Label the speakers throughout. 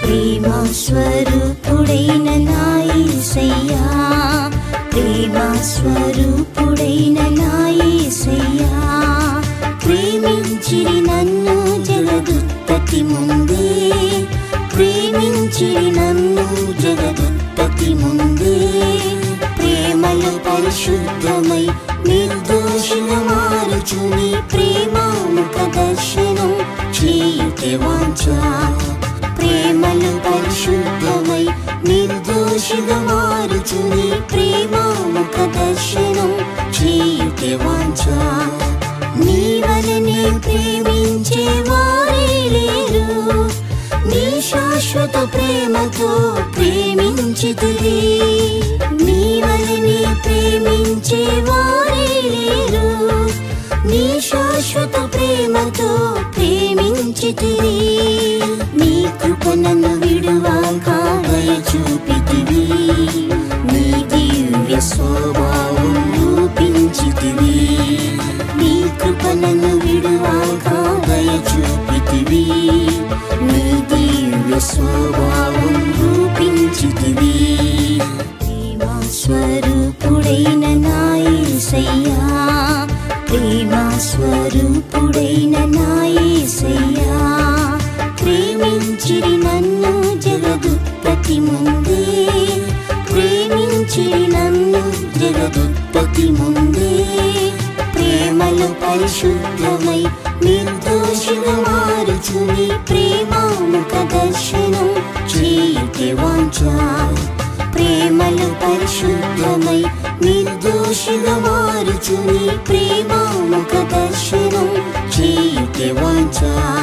Speaker 1: ప్రేమ స్వరూపుడైన నాయసయ్యా ప్రేమ స్వరూపుడైన నాయసయ్యా ప్రేమించిరి నన్ను జగదుత్పత్తి ముందే ప్రేమించిరి నన్ను జగదుత్పత్తి ముందే ప్రేమలో పరిశుద్ధమై నిర్దోషిగా మారుచుని ప్రేమ ముఖ దర్శనం చేయుటే వాంఛ ప్రేమలో పరిశుద్ధమై నిర్దోషిగా మారుచుని ప్రేమ ముఖ దర్శనం చేయుటే వాంఛ నీ వలనే ప్రేమించే వారే లేరు నీ శాశ్వత ప్రేమతో ప్రేమించితివి నీ వలనే ప్రేమించే వారే లేరు నీ శాశ్వత ప్రేమతో ప్రేమించితివి నీ కృప నన్ను విడువాక దయ చూపితివి నీ దివ్య స్వభావం రూపించితివి నీ కృప నన్ను విడువాక దయ చూపితివి నీ దివ్య స్వభావం రూపించితివి ప్రేమ స్వరూపుడైన నాయసయ్యా ప్రేమ స్వరూపుడైన నాయసయ్యా ప్రేమించిరి నన్ను జగదుత్పత్తి ముందే ప్రేమించిరి నన్ను జగదుత్పత్తి ముందే ప్రేమలో పరిశుద్ధమై నిర్దోషిగా మారుచుని ప్రేమ ముఖ దర్శనం చేయుటే వాంఛ ప్రేమలో పరిశుద్ధమై నిర్దోషిగా మారుచుని ప్రేమ ముఖ దర్శనం చేయుటే వాంఛ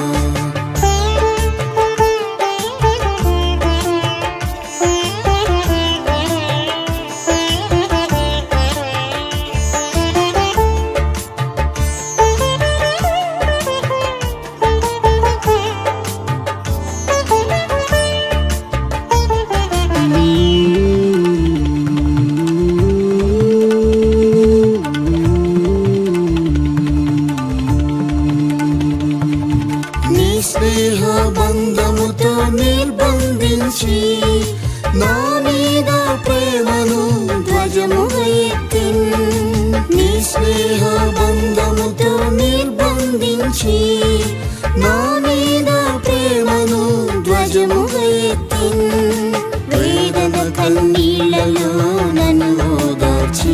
Speaker 1: నీ స్నేహ బంధముతో నిర్బంధించి నా మీద ప్రేమను ధ్వజముగా ఎత్తిన్ నీ స్నేహ బంధముతో నిర్బంధించి నా మీద ప్రేమను ధ్వజముగా ఎత్తిన్ వేదన కన్నీళ్లలో నన్ను ఓదార్చి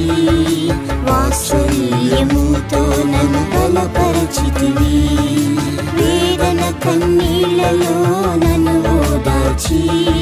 Speaker 1: వాత్సల్యముతో నన్ను బలపరచితివి వేదన కన్నీళ్లలో నన్ను ఓదార్చి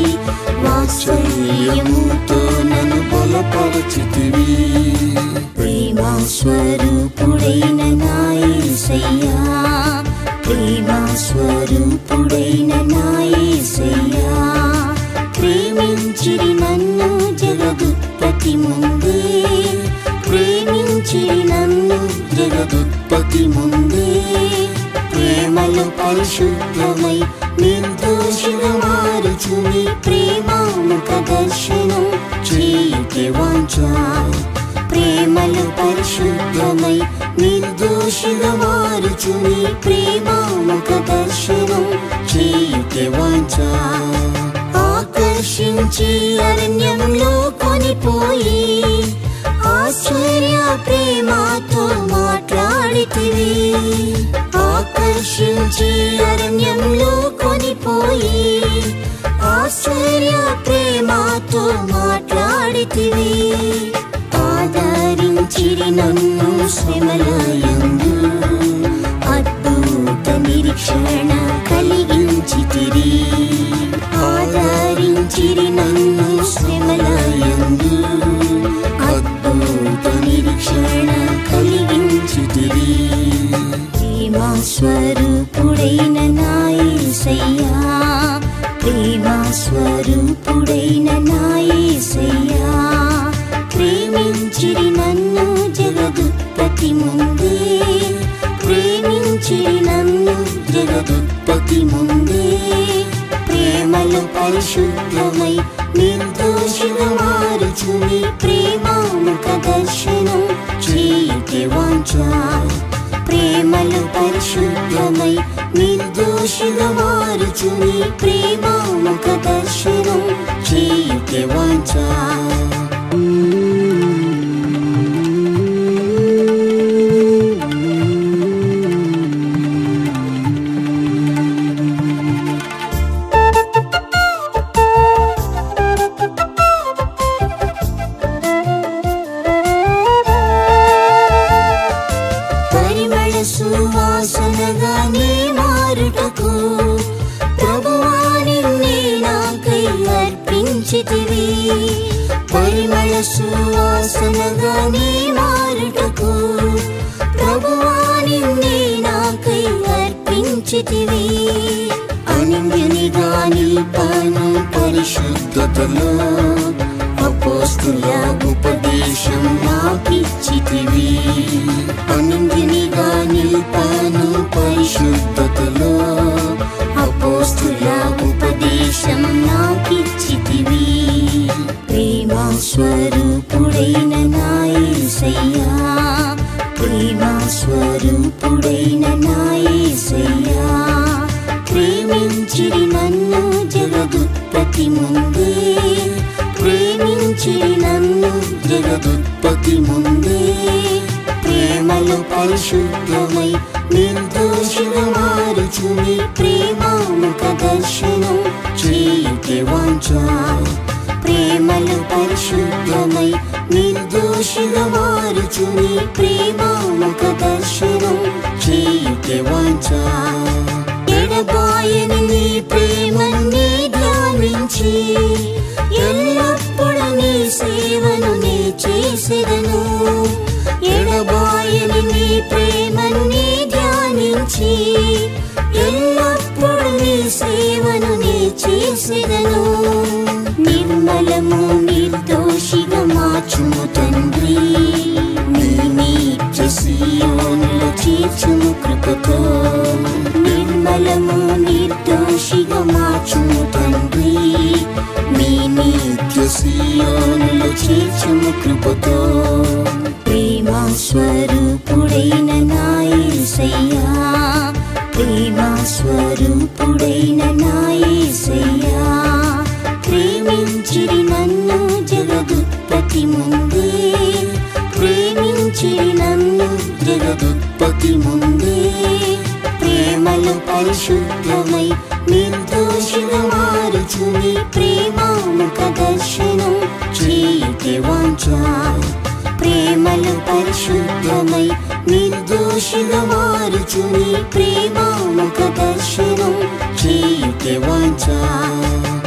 Speaker 1: వాత్సల్యముతో నన్ను బలపరచితివి ప్రేమ స్వరూపుడైన నాయసయ్యా ప్రేమ స్వరూపుడైన నాయసయ్యా ప్రేమించిరి నన్ను జగదుత్పత్తి ముందే ప్రేమించిరి నన్ను జగదుత్పత్తి ముందే ప్రేమలో పరిశుద్ధమై నిర్దోషిగా మారుచుని ప్రేమ ముఖ దర్శనం చేయుటే వాంఛ ప్రేమలో పరిశుద్ధమై నిర్దోషిగా మారుచుని ప్రేమ ముఖ దర్శనం చేయుటే వాంఛ ఆకర్షించి అరణ్యంలో కొనిపోయి ఆశ్చర్య ప్రేమతో మాట్లాడితివి ఆకర్షించి అరణ్యంలో కొనిపోయి ఆశ్చర్య ప్రేమతో మాట్లాడితివి ఆదరించిరి నన్ను శ్రమలయందు అద్భుత నిరీక్షణ కలిగించితిరి ఆదరించిరి నన్ను శ్రమలయందు అద్భుత నిరీక్షణ కలిగించితిరి ప్రేమ స్వరూపుడైన నాయసయ్యా ప్రేమ స్వరూపుడైన నాయసయ్యా ప్రేమించిరి నన్ను జగదుత్పత్తి ముందే ప్రేమించిరి నన్ను జగదుత్పత్తి ముందే ప్రేమలో పరిశుద్ధమై నిర్దోషిగా మారుచుని ప్రేమ ముఖ దర్శనం చేయుటే వాంఛ ప్రేమలు పరిశుద్ధమై నిర్దోషిగా మారుచు నీ ప్రేమ ముఖ దర్శనం చేయుటే వాంఛా పరిమళ సువాసనగా నీ మారుటకు ప్రభువా నిన్నే నాకై అర్పించితివి పరిమళ సువాసనగా నీ మారుటకు ప్రభువా నిన్నే నాకై అర్పించితివి అనింద్యునిగా నిల్పాను పరిశుద్ధతలో అపోస్తుల ఉపదేశం నాకిచ్చితివి అనింద్యునిగా నిల్పాను పరిశుద్ధతలో అపోస్తుల ఉపదేశం నాకిచ్చితివి ప్రేమ స్వరూపుడైన నాయసయ్యా ప్రేమ స్వరూపుడైన నాయసయ్యా ప్రేమించిరి నన్ను జగదుత్పత్తి ముందే ప్రేమించిరి నన్ను జగదుత్పత్తి ముందే ప్రేమలో పరిశుద్ధమై నిర్దోషిగా మారుచు నీ ప్రేమ ముఖ దర్శనం చేయుటే వాంఛా ప్రేమలో పరిశుద్ధమై నిర్దోషిగా మారుచు నీ ప్రేమ ముఖ దర్శనం చేయుటే వాంఛా ఎడబాయని నీ ప్రేమని ధ్యానించి ఎల్లప్పుడు నీ సేవను నీ చేసేదను ఎడబాయని నీ ప్రేమని ధ్యానించి ఎల్లప్పుడు నీ సేవను నీ చేసేదను నిర్మలము నిర్దోషిగా మార్చుము తండ్రి నీ నిత్య సీయోనులో చేర్చుము కృపతో నిర్మలము నిర్దోషిగా మార్చుము తండ్రి నీ నిత్య సీయోనులో చేర్చుము కృపతో ప్రేమ స్వరూపుడైన నాయసయ్యా ప్రేమ స్వరూపుడైన నాయసయ్యా ప్రేమించిరి నన్ను జగదుత్పత్తి ముందే ప్రేమించిరి నన్ను జగదుత్పత్తి ముందే ప్రేమలో పరిశుద్ధమై నిర్దోషిగా మారుచు నీ ప్రేమ ముఖ దర్శనం చేయుటే వాంఛా ప్రేమలో పరిశుద్ధమై నిర్దోషిగా మారుచు నీ ప్రేమ ముఖ దర్శనం చేయుటే వాంఛా